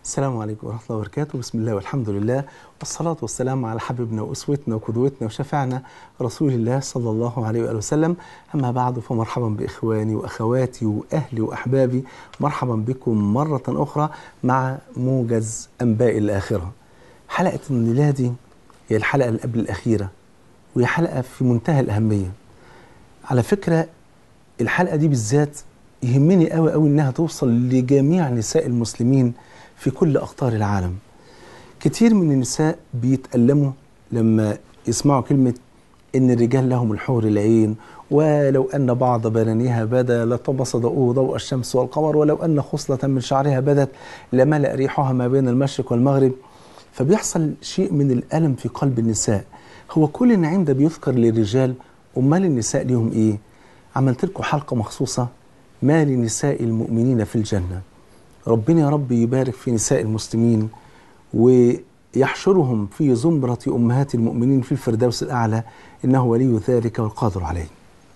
السلام عليكم ورحمة الله وبركاته بسم الله والحمد لله والصلاة والسلام على حبيبنا وأسوتنا وقدوتنا وشفعنا رسول الله صلى الله عليه وآله وسلم أما بعد فمرحبا بإخواني وأخواتي وأهلي وأحبابي مرحبا بكم مرة أخرى مع موجز أنباء الآخرة حلقة الليلة دي هي الحلقة اللي قبل الأخيرة وهي حلقة في منتهى الأهمية على فكرة الحلقة دي بالذات يهمني قوي قوي إنها توصل لجميع نساء المسلمين في كل أقطار العالم كتير من النساء بيتألموا لما يسمعوا كلمة إن الرجال لهم الحور العين ولو أن بعض بنانها بدا لطمس ضوءه ضوء الشمس والقمر ولو أن خصلة من شعرها بدت لملأ ريحها ما بين المشرق والمغرب فبيحصل شيء من الألم في قلب النساء هو كل النعيم ده بيذكر للرجال أمال النساء ليهم إيه عملت لكم حلقة مخصوصة ما لنساء المؤمنين في الجنة ربنا يا رب يبارك في نساء المسلمين ويحشرهم في زمرة أمهات المؤمنين في الفردوس الأعلى إنه ولي ذلك والقادر عليه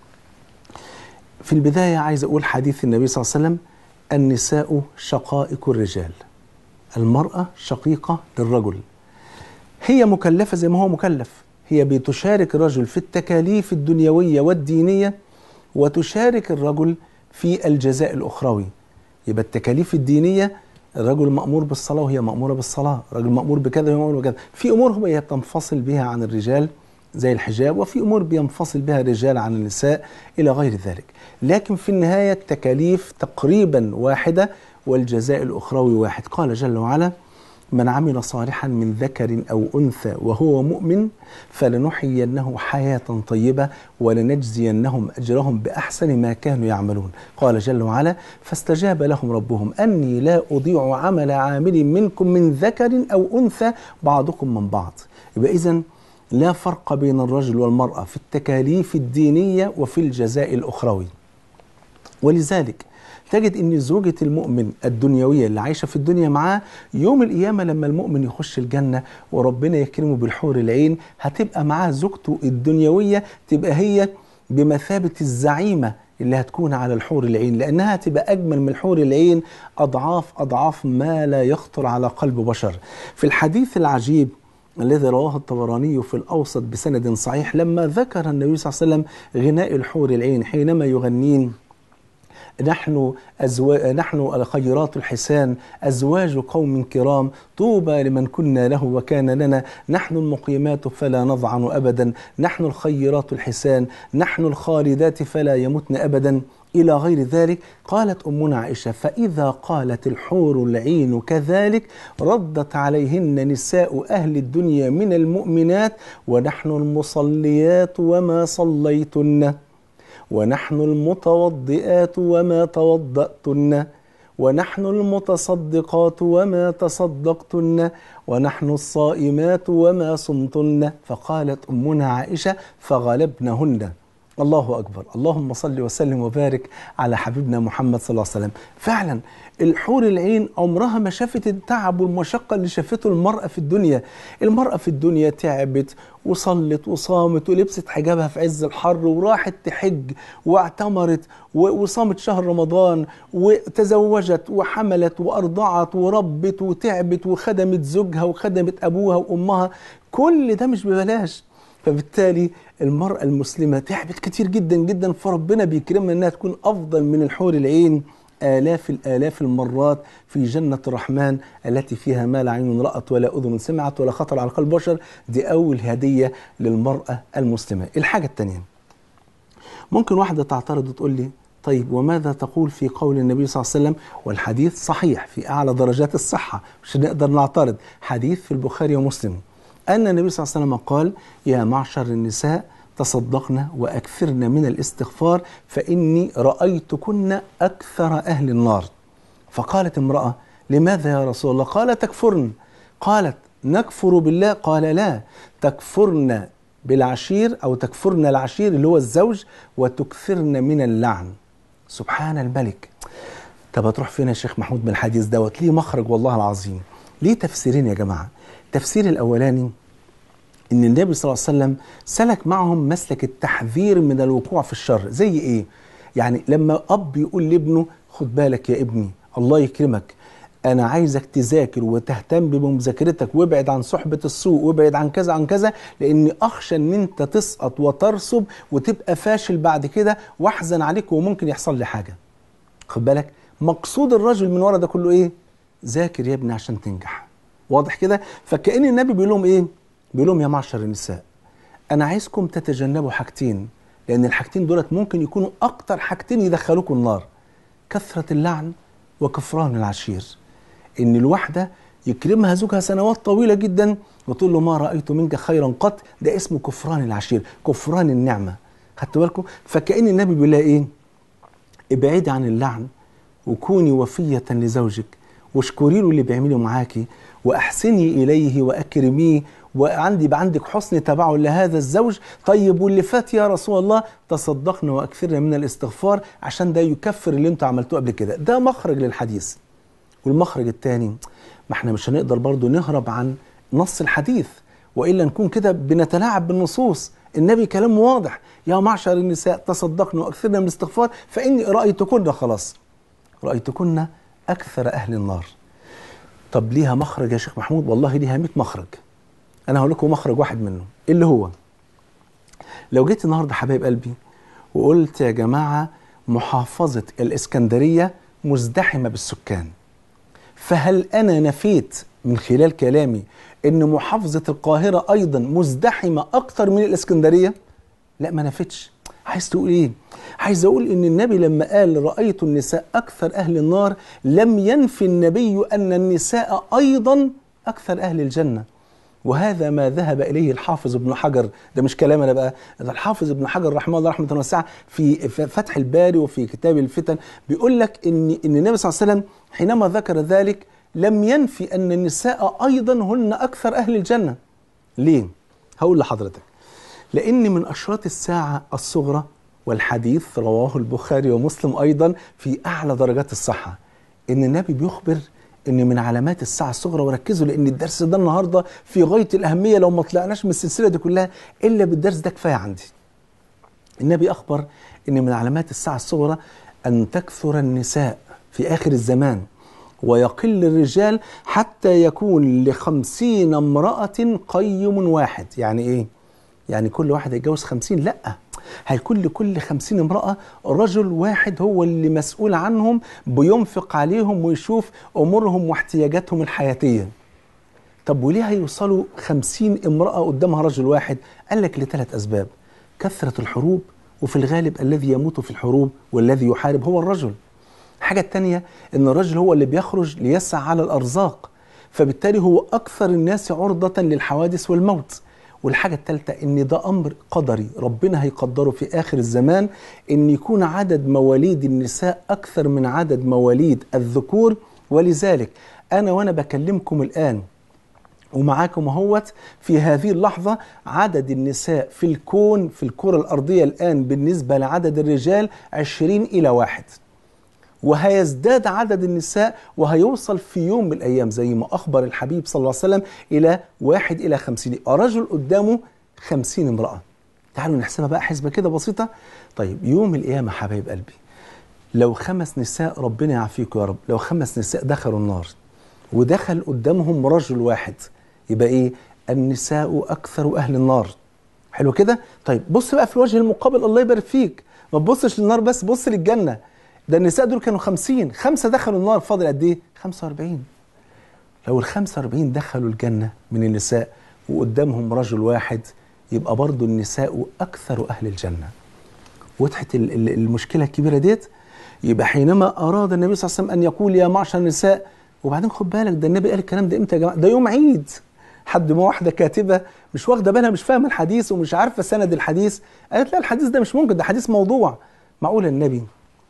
في البداية عايز أقول حديث النبي صلى الله عليه وسلم النساء شقائق الرجال المرأة شقيقة للرجل هي مكلفة زي ما هو مكلف هي بتشارك الرجل في التكاليف الدنيوية والدينية وتشارك الرجل في الجزاء الأخروي يبقى التكاليف الدينية الرجل مأمور بالصلاة وهي مأمورة بالصلاة الرجل مأمور بكذا وهي مأمورة بكذا في أمور هي بتنفصل بها عن الرجال زي الحجاب وفي أمور بينفصل بها الرجال عن النساء إلى غير ذلك لكن في النهاية التكاليف تقريبا واحدة والجزاء الأخروي واحد قال جل وعلا من عمل صالحا من ذكر أو أنثى وهو مؤمن فلنحيينه حياة طيبة ولنجزينهم أجرهم بأحسن ما كانوا يعملون قال جل وعلا فاستجاب لهم ربهم أني لا أضيع عمل عامل منكم من ذكر أو أنثى بعضكم من بعض يبقى إذن لا فرق بين الرجل والمرأة في التكاليف الدينية وفي الجزاء الأخروي ولذلك تجد ان زوجة المؤمن الدنيوية اللي عايشة في الدنيا معاه يوم القيامة لما المؤمن يخش الجنة وربنا يكرمه بالحور العين هتبقى معاه زوجته الدنيوية تبقى هي بمثابة الزعيمة اللي هتكون على الحور العين لأنها هتبقى أجمل من الحور العين أضعاف أضعاف ما لا يخطر على قلب بشر في الحديث العجيب الذي رواه الطبراني في الأوسط بسند صحيح لما ذكر النبي صلى الله عليه وسلم غناء الحور العين حينما يغنين نحن أزوا... نحن الخيرات الحسان أزواج قوم كرام طوبى لمن كنا له وكان لنا نحن المقيمات فلا نضعن أبدا نحن الخيرات الحسان نحن الخالدات فلا يمتن أبدا إلى غير ذلك قالت أمنا عائشة فإذا قالت الحور العين كذلك ردت عليهن نساء أهل الدنيا من المؤمنات ونحن المصليات وما صليتن ونحن المتوضئات وما توضأتن ونحن المتصدقات وما تصدقتن ونحن الصائمات وما صمتن فقالت أمنا عائشة فغلبنهن الله أكبر اللهم صل وسلم وبارك على حبيبنا محمد صلى الله عليه وسلم فعلا الحور العين عمرها ما شافت التعب والمشقة اللي شافته المرأة في الدنيا المرأة في الدنيا تعبت وصلت وصامت ولبست حجابها في عز الحر وراحت تحج واعتمرت وصامت شهر رمضان وتزوجت وحملت وأرضعت وربت وتعبت وخدمت زوجها وخدمت أبوها وأمها كل ده مش ببلاش فبالتالي المرأة المسلمة تعبت كتير جدا جدا فربنا بيكرمها انها تكون افضل من الحور العين آلاف الآلاف المرات في جنة الرحمن التي فيها ما لا عين رأت ولا أذن سمعت ولا خطر على قلب بشر دي أول هدية للمرأة المسلمة الحاجة الثانية ممكن واحدة تعترض وتقول لي طيب وماذا تقول في قول النبي صلى الله عليه وسلم والحديث صحيح في أعلى درجات الصحة مش نقدر نعترض حديث في البخاري ومسلم أن النبي صلى الله عليه وسلم قال يا معشر النساء تصدقن وأكثرن من الاستغفار فإني رأيتكن أكثر أهل النار فقالت امرأة لماذا يا رسول الله قال تكفرن قالت نكفر بالله قال لا تكفرن بالعشير أو تكفرن العشير اللي هو الزوج وتكثرن من اللعن سبحان الملك طب هتروح فين يا شيخ محمود من الحديث دوت ليه مخرج والله العظيم ليه تفسيرين يا جماعة التفسير الأولاني ان النبي صلى الله عليه وسلم سلك معهم مسلك التحذير من الوقوع في الشر زي ايه يعني لما اب يقول لابنه خد بالك يا ابني الله يكرمك انا عايزك تذاكر وتهتم بمذاكرتك وابعد عن صحبه السوء وابعد عن كذا عن كذا لاني اخشى ان انت تسقط وترسب وتبقى فاشل بعد كده واحزن عليك وممكن يحصل لي حاجه خد بالك مقصود الرجل من ورا ده كله ايه ذاكر يا ابني عشان تنجح واضح كده فكأن النبي بيقول لهم ايه بيقول لهم يا معشر النساء انا عايزكم تتجنبوا حاجتين لان الحاجتين دولت ممكن يكونوا اكتر حاجتين يدخلوكم النار كثرة اللعن وكفران العشير ان الواحدة يكرمها زوجها سنوات طويلة جدا وتقول له ما رأيت منك خيرا قط ده اسمه كفران العشير كفران النعمة خدتوا بالكم فكأن النبي بيقول لها ايه ابعدي عن اللعن وكوني وفية لزوجك واشكري له اللي بيعمله معاكي واحسني اليه واكرميه وعندي يبقى عندك حسن تبعل لهذا الزوج طيب واللي فات يا رسول الله تصدقنا واكثرنا من الاستغفار عشان ده يكفر اللي انتوا عملتوه قبل كده ده مخرج للحديث والمخرج الثاني ما احنا مش هنقدر برضو نهرب عن نص الحديث والا نكون كده بنتلاعب بالنصوص النبي كلامه واضح يا معشر النساء تصدقن واكثرن من الاستغفار فاني رايتكن خلاص رايتكن اكثر اهل النار طب ليها مخرج يا شيخ محمود والله ليها 100 مخرج انا هقول لكم مخرج واحد منهم إيه اللي هو لو جيت النهارده حبايب قلبي وقلت يا جماعه محافظه الاسكندريه مزدحمه بالسكان فهل انا نفيت من خلال كلامي ان محافظه القاهره ايضا مزدحمه اكتر من الاسكندريه لا ما نفتش عايز تقول ايه عايز اقول ان النبي لما قال رايت النساء اكثر اهل النار لم ينفي النبي ان النساء ايضا اكثر اهل الجنه وهذا ما ذهب اليه الحافظ ابن حجر ده مش كلام انا بقى ده الحافظ ابن حجر رحمه الله رحمه واسعه في فتح الباري وفي كتاب الفتن بيقول لك ان ان النبي صلى الله عليه وسلم حينما ذكر ذلك لم ينفي ان النساء ايضا هن اكثر اهل الجنه ليه هقول لحضرتك لان من اشراط الساعه الصغرى والحديث رواه البخاري ومسلم ايضا في اعلى درجات الصحه ان النبي بيخبر ان من علامات الساعه الصغرى وركزوا لان الدرس ده النهارده في غايه الاهميه لو ما طلعناش من السلسله دي كلها الا بالدرس ده كفايه عندي. النبي اخبر ان من علامات الساعه الصغرى ان تكثر النساء في اخر الزمان ويقل الرجال حتى يكون لخمسين امرأة قيم واحد يعني ايه؟ يعني كل واحد يتجوز خمسين لا هيكون لكل خمسين امرأة رجل واحد هو اللي مسؤول عنهم بينفق عليهم ويشوف أمورهم واحتياجاتهم الحياتية طب وليه هيوصلوا خمسين امرأة قدامها رجل واحد قال لك لثلاث أسباب كثرة الحروب وفي الغالب الذي يموت في الحروب والذي يحارب هو الرجل الحاجة الثانية أن الرجل هو اللي بيخرج ليسعى على الأرزاق فبالتالي هو أكثر الناس عرضة للحوادث والموت والحاجة الثالثة ان ده امر قدري ربنا هيقدره في اخر الزمان ان يكون عدد مواليد النساء اكثر من عدد مواليد الذكور ولذلك انا وانا بكلمكم الان ومعاكم اهوت في هذه اللحظة عدد النساء في الكون في الكرة الأرضية الآن بالنسبة لعدد الرجال عشرين إلى واحد وهيزداد عدد النساء وهيوصل في يوم من الأيام زي ما أخبر الحبيب صلى الله عليه وسلم إلى واحد إلى خمسين رجل قدامه خمسين امرأة تعالوا نحسبها بقى حسبة كده بسيطة طيب يوم القيامة حبايب قلبي لو خمس نساء ربنا يعافيكم يا رب لو خمس نساء دخلوا النار ودخل قدامهم رجل واحد يبقى ايه النساء اكثر اهل النار حلو كده طيب بص بقى في الوجه المقابل الله يبارك فيك ما تبصش للنار بس بص للجنه ده النساء دول كانوا خمسين خمسة دخلوا النار فاضل قد ايه 45 لو ال 45 دخلوا الجنة من النساء وقدامهم رجل واحد يبقى برضو النساء أكثر أهل الجنة وضحت المشكلة الكبيرة ديت يبقى حينما أراد النبي صلى الله عليه وسلم أن يقول يا معشر النساء وبعدين خد بالك ده النبي قال الكلام ده امتى يا جماعة ده يوم عيد حد ما واحدة كاتبة مش واخدة بالها مش فاهمة الحديث ومش عارفة سند الحديث قالت لا الحديث ده مش ممكن ده حديث موضوع معقول النبي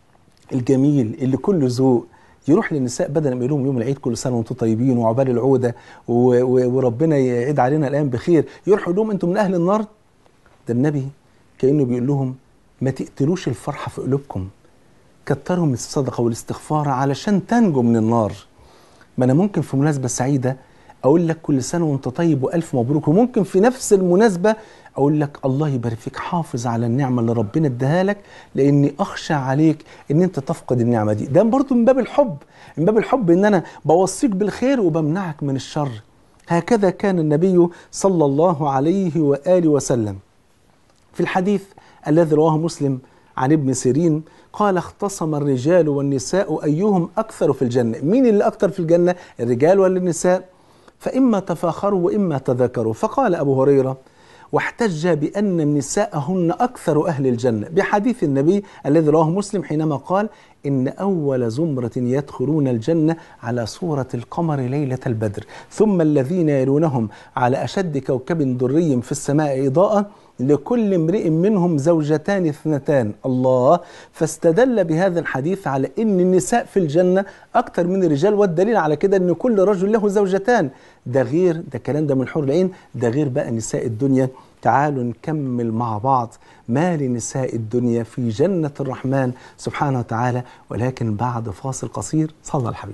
الجميل اللي كله ذوق يروح للنساء بدل ما يقول يوم العيد كل سنه وانتم طيبين وعقبال العوده وربنا يعيد علينا الايام بخير يروح يقول لهم انتم من اهل النار ده النبي كانه بيقول لهم ما تقتلوش الفرحه في قلوبكم كتروا من الصدقه والاستغفار علشان تنجوا من النار ما انا ممكن في مناسبه سعيده اقول لك كل سنه وانت طيب والف مبروك وممكن في نفس المناسبه اقول لك الله يبارك فيك حافظ على النعمه اللي ربنا اداها لك لاني اخشى عليك ان انت تفقد النعمه دي ده برضه من باب الحب من باب الحب ان انا بوصيك بالخير وبمنعك من الشر هكذا كان النبي صلى الله عليه واله وسلم في الحديث الذي رواه مسلم عن ابن سيرين قال اختصم الرجال والنساء ايهم اكثر في الجنه مين اللي اكثر في الجنه الرجال ولا النساء فاما تفاخروا واما تذاكروا فقال ابو هريره واحتج بأن النساء هن أكثر أهل الجنة بحديث النبي الذي رواه مسلم حينما قال إن أول زمرة يدخلون الجنة على صورة القمر ليلة البدر ثم الذين يلونهم على أشد كوكب دري في السماء إضاءة لكل امرئ منهم زوجتان اثنتان الله فاستدل بهذا الحديث على ان النساء في الجنه اكثر من الرجال والدليل على كده ان كل رجل له زوجتان ده غير ده كلام ده من حور العين ده غير بقى نساء الدنيا تعالوا نكمل مع بعض ما لنساء الدنيا في جنة الرحمن سبحانه وتعالى ولكن بعد فاصل قصير صلى الحبيب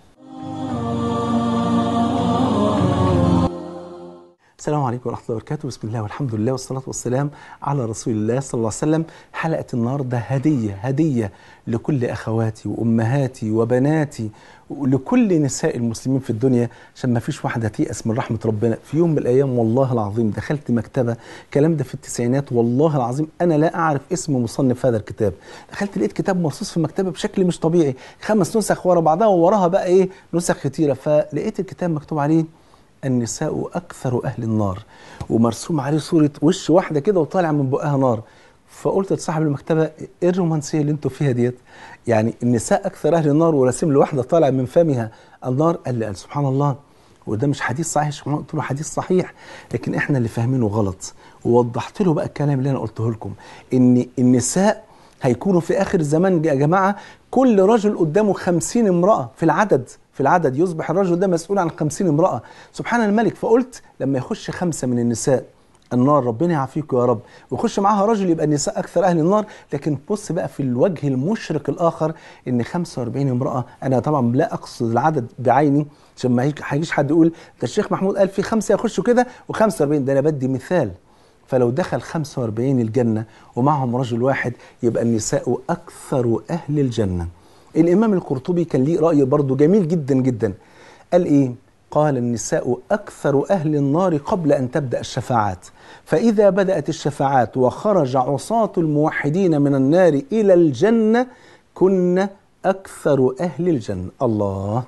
السلام عليكم ورحمة الله وبركاته بسم الله والحمد لله والصلاة والسلام على رسول الله صلى الله عليه وسلم حلقة النهاردة هدية هدية لكل أخواتي وأمهاتي وبناتي ولكل نساء المسلمين في الدنيا عشان ما فيش واحدة تيأس من رحمة ربنا في يوم من الأيام والله العظيم دخلت مكتبة كلام ده في التسعينات والله العظيم أنا لا أعرف اسم مصنف هذا الكتاب دخلت لقيت كتاب مرصوص في مكتبة بشكل مش طبيعي خمس نسخ ورا بعضها ووراها بقى إيه نسخ كتيرة فلقيت الكتاب مكتوب عليه النساء أكثر أهل النار ومرسوم عليه صورة وش واحدة كده وطالع من بقها نار فقلت لصاحب المكتبة إيه الرومانسية اللي انتوا فيها ديت يعني النساء أكثر أهل النار وراسم له واحدة طالع من فمها النار قال لي قال سبحان الله وده مش حديث صحيح قلت له حديث صحيح لكن احنا اللي فاهمينه غلط ووضحت له بقى الكلام اللي انا قلته لكم ان النساء هيكونوا في اخر الزمان يا جماعه كل رجل قدامه خمسين امراه في العدد في العدد يصبح الرجل ده مسؤول عن خمسين امرأة سبحان الملك فقلت لما يخش خمسة من النساء النار ربنا يعافيكم يا رب ويخش معاها رجل يبقى النساء أكثر أهل النار لكن بص بقى في الوجه المشرق الآخر إن 45 امرأة أنا طبعا لا أقصد العدد بعيني عشان ما هيجيش حد يقول ده الشيخ محمود قال في خمسة يخشوا كده و45 ده أنا بدي مثال فلو دخل 45 الجنة ومعهم رجل واحد يبقى النساء أكثر أهل الجنة الإمام القرطبي كان ليه رأي برضه جميل جدا جدا قال إيه؟ قال النساء أكثر أهل النار قبل أن تبدأ الشفاعات فإذا بدأت الشفاعات وخرج عصاة الموحدين من النار إلى الجنة كن أكثر أهل الجنة الله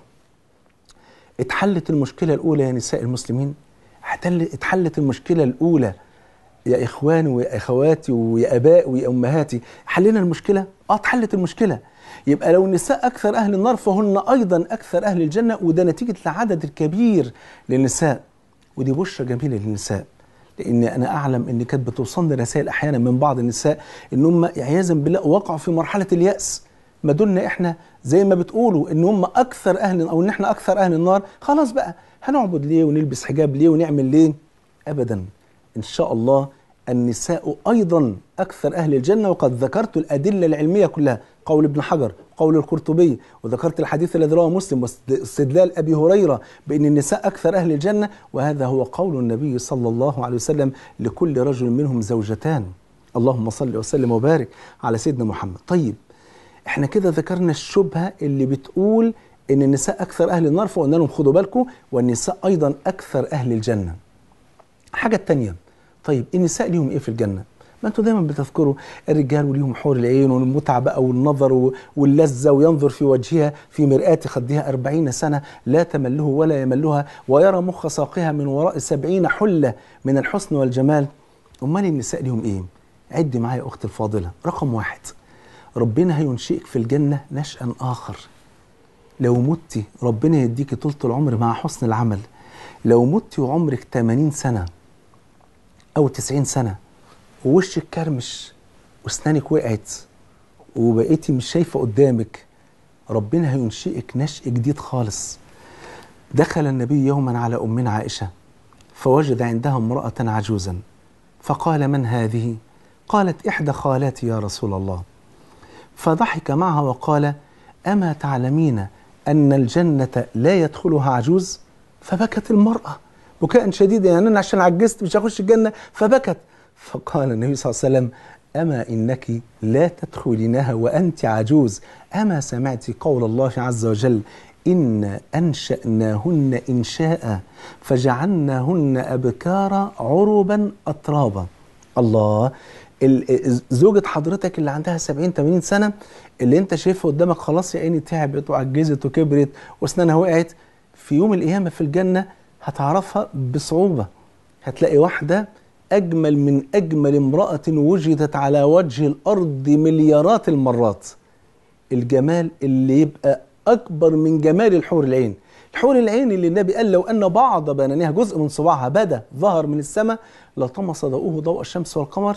اتحلت المشكلة الأولى يا نساء المسلمين اتحلت المشكلة الأولى يا إخواني ويا أخواتي ويا أبائي ويا أمهاتي حلينا المشكلة؟ آه اتحلت المشكلة يبقى لو النساء أكثر أهل النار فهن أيضا أكثر أهل الجنة وده نتيجة العدد الكبير للنساء ودي بشرة جميلة للنساء لأن أنا أعلم إن كانت بتوصلني رسائل أحيانا من بعض النساء إن هم عياذا بالله وقعوا في مرحلة اليأس ما دولنا إحنا زي ما بتقولوا إن هم أكثر أهل أو إن إحنا أكثر أهل النار خلاص بقى هنعبد ليه ونلبس حجاب ليه ونعمل ليه أبدا إن شاء الله النساء أيضا أكثر أهل الجنة وقد ذكرت الأدلة العلمية كلها قول ابن حجر قول القرطبي وذكرت الحديث الذي رواه مسلم واستدلال أبي هريرة بأن النساء أكثر أهل الجنة وهذا هو قول النبي صلى الله عليه وسلم لكل رجل منهم زوجتان اللهم صل وسلم وبارك على سيدنا محمد طيب احنا كده ذكرنا الشبهة اللي بتقول ان النساء اكثر اهل النار فقلنا لهم خدوا بالكم والنساء ايضا اكثر اهل الجنة حاجة تانية طيب النساء ليهم ايه في الجنة ما انتوا دايما بتذكروا الرجال وليهم حور العين والمتعة بقى والنظر واللذة وينظر في وجهها في مرآة خدها أربعين سنة لا تمله ولا يملها ويرى مخ ساقها من وراء سبعين حلة من الحسن والجمال أمال النساء ليهم إيه؟ عد معايا أختي الفاضلة رقم واحد ربنا هينشئك في الجنة نشأ آخر لو مت ربنا يديك طولة العمر مع حسن العمل لو مت وعمرك 80 سنة أو 90 سنة ووشك كرمش واسنانك وقعت وبقيتي مش شايفه قدامك ربنا هينشئك نشء جديد خالص دخل النبي يوما على امنا عائشه فوجد عندها امراه عجوزا فقال من هذه قالت احدى خالاتي يا رسول الله فضحك معها وقال اما تعلمين ان الجنه لا يدخلها عجوز فبكت المرأة بكاء شديدا يعني أنا عشان عجزت مش هخش الجنة فبكت فقال النبي صلى الله عليه وسلم أما إنك لا تدخلينها وأنت عجوز أما سمعت قول الله عز وجل إن أنشأناهن إنشاء فجعلناهن أبكارا عربا أترابا الله ال- زوجة حضرتك اللي عندها 70 80 سنة اللي انت شايفها قدامك خلاص يا عيني تعبت وعجزت وكبرت واسنانها وقعت في يوم القيامة في الجنة هتعرفها بصعوبة هتلاقي واحدة أجمل من أجمل امرأة وجدت على وجه الأرض مليارات المرات الجمال اللي يبقى أكبر من جمال الحور العين الحور العين اللي النبي قال لو أن بعض بنانها جزء من صباعها بدا ظهر من السماء لطمس ضوءه ضوء الشمس والقمر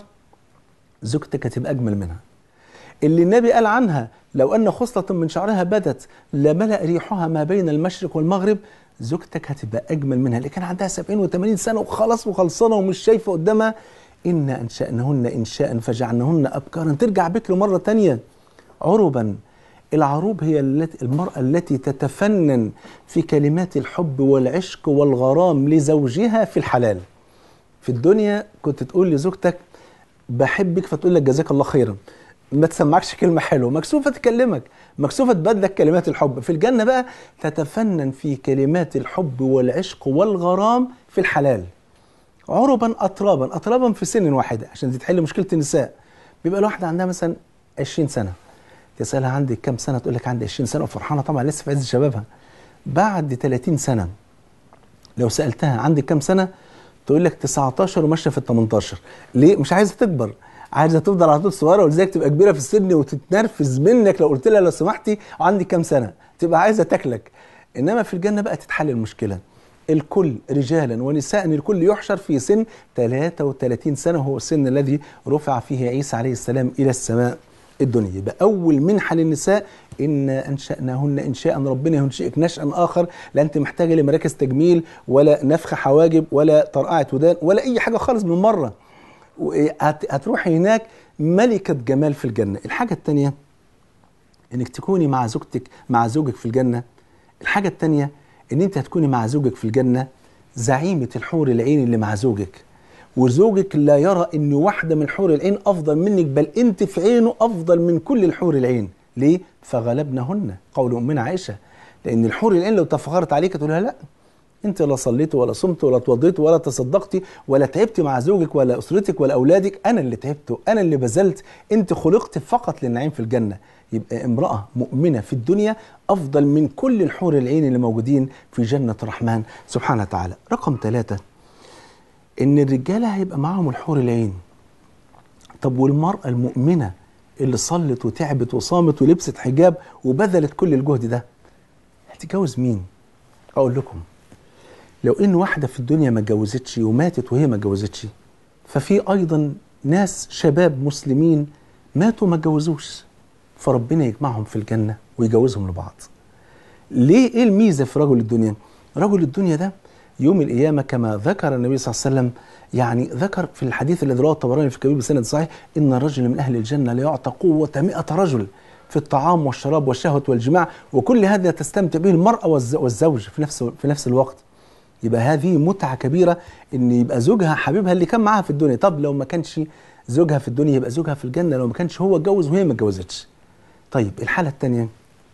زوجتك هتبقى أجمل منها اللي النبي قال عنها لو أن خصلة من شعرها بدت لملأ ريحها ما بين المشرق والمغرب زوجتك هتبقى أجمل منها اللي كان عندها 70 و80 سنة وخلاص وخلصانة ومش شايفة قدامها إن أنشأنهن إنشاء فجعلنهن أبكارا ترجع بكر مرة تانية عربا العروب هي التي المرأة التي تتفنن في كلمات الحب والعشق والغرام لزوجها في الحلال في الدنيا كنت تقول لزوجتك بحبك فتقول لك جزاك الله خيرا ما تسمعكش كلمة حلوة مكسوفة تكلمك مكسوفة تبادلك كلمات الحب في الجنة بقى تتفنن في كلمات الحب والعشق والغرام في الحلال عربا أطرابا أطرابا في سن واحدة عشان تتحل مشكلة النساء بيبقى الواحدة عندها مثلا 20 سنة تسألها عندك كام سنة تقول لك عندي 20 سنة وفرحانة طبعا لسه في عز شبابها بعد 30 سنة لو سألتها عندك كام سنة تقول لك 19 وماشية في ال 18 ليه مش عايزة تكبر عايزة تفضل على طول صغيرة ولذلك تبقى كبيرة في السن وتتنرفز منك لو قلت لها لو سمحتي عندي كام سنة تبقى عايزة تاكلك انما في الجنة بقى تتحل المشكلة الكل رجالا ونساء الكل يحشر في سن 33 سنة هو السن الذي رفع فيه عيسى عليه السلام إلى السماء الدنيا يبقى أول منحة للنساء إن أنشأناهن إنشاء ربنا ينشئك نشأ آخر لا أنت محتاجة لمراكز تجميل ولا نفخ حواجب ولا طرقعة ودان ولا أي حاجة خالص من مرة هت- هتروحي هناك ملكة جمال في الجنة الحاجة التانية انك تكوني مع زوجتك مع زوجك في الجنة الحاجة التانية ان انت هتكوني مع زوجك في الجنة زعيمة الحور العين اللي مع زوجك وزوجك لا يرى ان واحدة من حور العين افضل منك بل انت في عينه افضل من كل الحور العين ليه؟ فغلبنهن قول امنا عائشة لان الحور العين لو تفخرت عليك تقول لها لا انت لا صليت ولا صمت ولا توضيت ولا تصدقتي ولا تعبت مع زوجك ولا اسرتك ولا اولادك انا اللي تعبت انا اللي بذلت انت خلقت فقط للنعيم في الجنه يبقى امراه مؤمنه في الدنيا افضل من كل الحور العين اللي موجودين في جنه الرحمن سبحانه وتعالى رقم ثلاثة ان الرجاله هيبقى معاهم الحور العين طب والمراه المؤمنه اللي صلت وتعبت وصامت ولبست حجاب وبذلت كل الجهد ده هتتجوز مين اقول لكم لو ان واحده في الدنيا ما اتجوزتش وماتت وهي ما اتجوزتش ففي ايضا ناس شباب مسلمين ماتوا ما اتجوزوش فربنا يجمعهم في الجنه ويجوزهم لبعض ليه ايه الميزه في رجل الدنيا رجل الدنيا ده يوم القيامه كما ذكر النبي صلى الله عليه وسلم يعني ذكر في الحديث الذي رواه الطبراني في كبير بسند صحيح ان الرجل من اهل الجنه ليعطى قوه 100 رجل في الطعام والشراب والشهوه والجماع وكل هذا تستمتع به المراه والز- والزوج في نفس في نفس الوقت يبقى هذه متعه كبيره ان يبقى زوجها حبيبها اللي كان معاها في الدنيا طب لو ما كانش زوجها في الدنيا يبقى زوجها في الجنه لو ما كانش هو اتجوز وهي ما اتجوزتش طيب الحاله الثانيه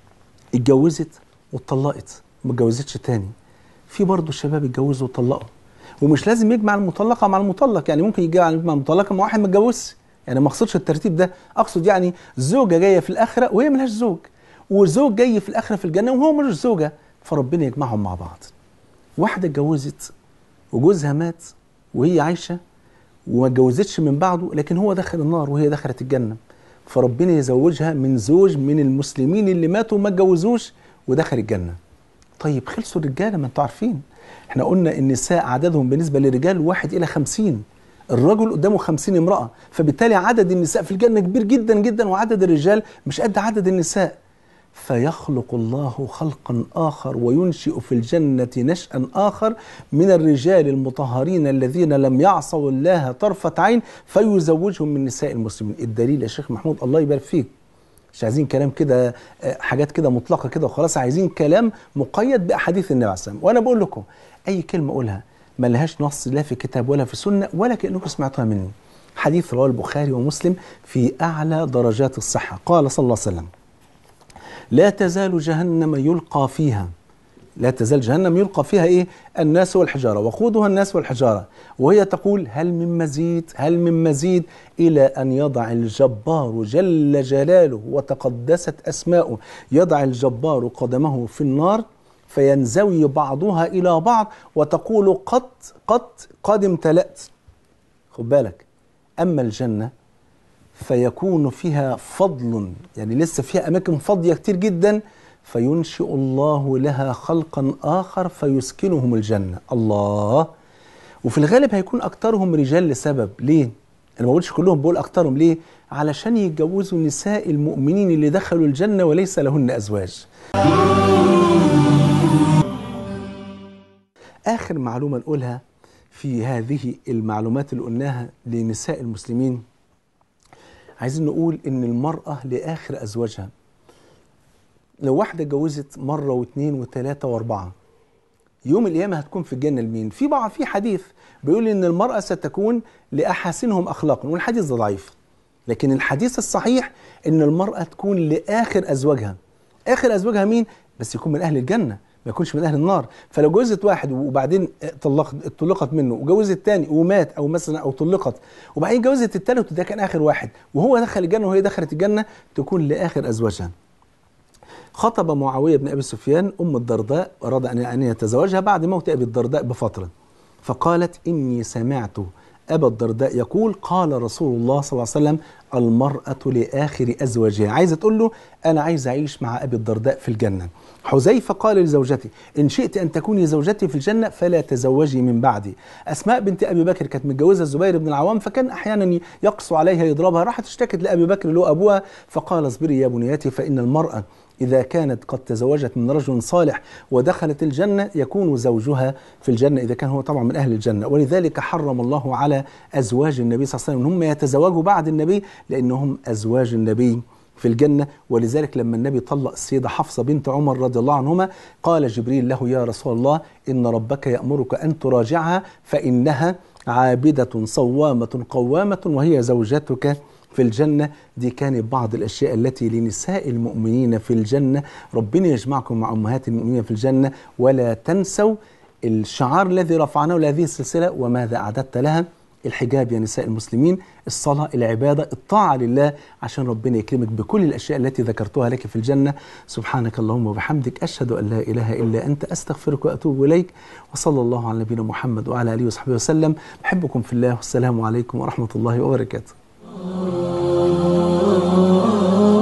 اتجوزت واتطلقت وما اتجوزتش تاني في برضه الشباب اتجوزوا وطلقوا ومش لازم يجمع المطلقه مع المطلق يعني ممكن يجمع مع المطلقه مع واحد ما اتجوزش يعني ما اقصدش الترتيب ده اقصد يعني زوجه جايه في الاخره وهي ملهاش زوج وزوج جاي في الاخره في الجنه وهو ملوش زوجه فربنا يجمعهم مع بعض واحده اتجوزت وجوزها مات وهي عايشه وما اتجوزتش من بعده لكن هو دخل النار وهي دخلت الجنه فربنا يزوجها من زوج من المسلمين اللي ماتوا وما اتجوزوش ودخل الجنه طيب خلصوا الرجاله ما انتوا عارفين احنا قلنا النساء عددهم بالنسبه للرجال واحد الى خمسين الرجل قدامه خمسين امرأة فبالتالي عدد النساء في الجنة كبير جدا جدا وعدد الرجال مش قد عدد النساء فيخلق الله خلقا آخر وينشئ في الجنة نشأ آخر من الرجال المطهرين الذين لم يعصوا الله طرفة عين فيزوجهم من نساء المسلمين الدليل يا شيخ محمود الله يبارك فيك مش عايزين كلام كده آه، حاجات كده مطلقه كده وخلاص عايزين كلام مقيد باحاديث النبي عليه الصلاه والسلام وانا بقول لكم اي كلمه اقولها ما لهاش نص لا في كتاب ولا في سنه ولا كانكم سمعتوها مني حديث رواه البخاري ومسلم في اعلى درجات الصحه قال صلى الله عليه وسلم لا تزال جهنم يلقى فيها لا تزال جهنم يلقى فيها ايه الناس والحجاره وقودها الناس والحجاره وهي تقول هل من مزيد هل من مزيد الى ان يضع الجبار جل جلاله وتقدست اسماؤه يضع الجبار قدمه في النار فينزوي بعضها الى بعض وتقول قد قد قد امتلأت خد بالك اما الجنه فيكون فيها فضل يعني لسه فيها اماكن فاضيه كتير جدا فينشئ الله لها خلقا اخر فيسكنهم الجنه الله وفي الغالب هيكون اكترهم رجال لسبب ليه انا ما بقولش كلهم بقول اكترهم ليه علشان يتجوزوا نساء المؤمنين اللي دخلوا الجنه وليس لهن ازواج اخر معلومه نقولها في هذه المعلومات اللي قلناها لنساء المسلمين عايزين نقول ان المراه لاخر ازواجها لو واحده اتجوزت مره واثنين وثلاثه واربعه يوم القيامه هتكون في الجنه لمين في بعض في حديث بيقول ان المراه ستكون لاحاسنهم اخلاقا والحديث ده ضعيف لكن الحديث الصحيح ان المراه تكون لاخر ازواجها اخر ازواجها مين بس يكون من اهل الجنه ما يكونش من اهل النار فلو جوزت واحد وبعدين طلقت طلقت منه وجوزت تاني ومات او مثلا او طلقت وبعدين جوزت التالت وده كان اخر واحد وهو دخل الجنه وهي دخلت الجنه تكون لاخر ازواجها خطب معاويه بن ابي سفيان ام الدرداء اراد ان ان يتزوجها بعد موت ابي الدرداء بفتره فقالت اني سمعت ابا الدرداء يقول قال رسول الله صلى الله عليه وسلم المراه لاخر ازواجها عايزه تقول له انا عايز اعيش مع ابي الدرداء في الجنه حذيفه قال لزوجته ان شئت ان تكوني زوجتي في الجنه فلا تزوجي من بعدي اسماء بنت ابي بكر كانت متجوزه الزبير بن العوام فكان احيانا يقسو عليها يضربها راحت اشتكت لابي بكر اللي هو ابوها فقال اصبري يا بنيتي فان المراه إذا كانت قد تزوجت من رجل صالح ودخلت الجنة يكون زوجها في الجنة إذا كان هو طبعا من أهل الجنة ولذلك حرم الله على أزواج النبي صلى الله عليه وسلم أن هم يتزوجوا بعد النبي لأنهم أزواج النبي في الجنة ولذلك لما النبي طلق السيدة حفصة بنت عمر رضي الله عنهما قال جبريل له يا رسول الله إن ربك يأمرك أن تراجعها فإنها عابدة صوامة قوامة وهي زوجتك في الجنة دي كانت بعض الأشياء التي لنساء المؤمنين في الجنة ربنا يجمعكم مع أمهات المؤمنين في الجنة ولا تنسوا الشعار الذي رفعناه لهذه السلسلة وماذا أعددت لها الحجاب يا نساء المسلمين الصلاة العبادة الطاعة لله عشان ربنا يكرمك بكل الأشياء التي ذكرتها لك في الجنة سبحانك اللهم وبحمدك أشهد أن لا إله إلا أنت أستغفرك وأتوب إليك وصلى الله على نبينا محمد وعلى آله وصحبه وسلم بحبكم في الله والسلام عليكم ورحمة الله وبركاته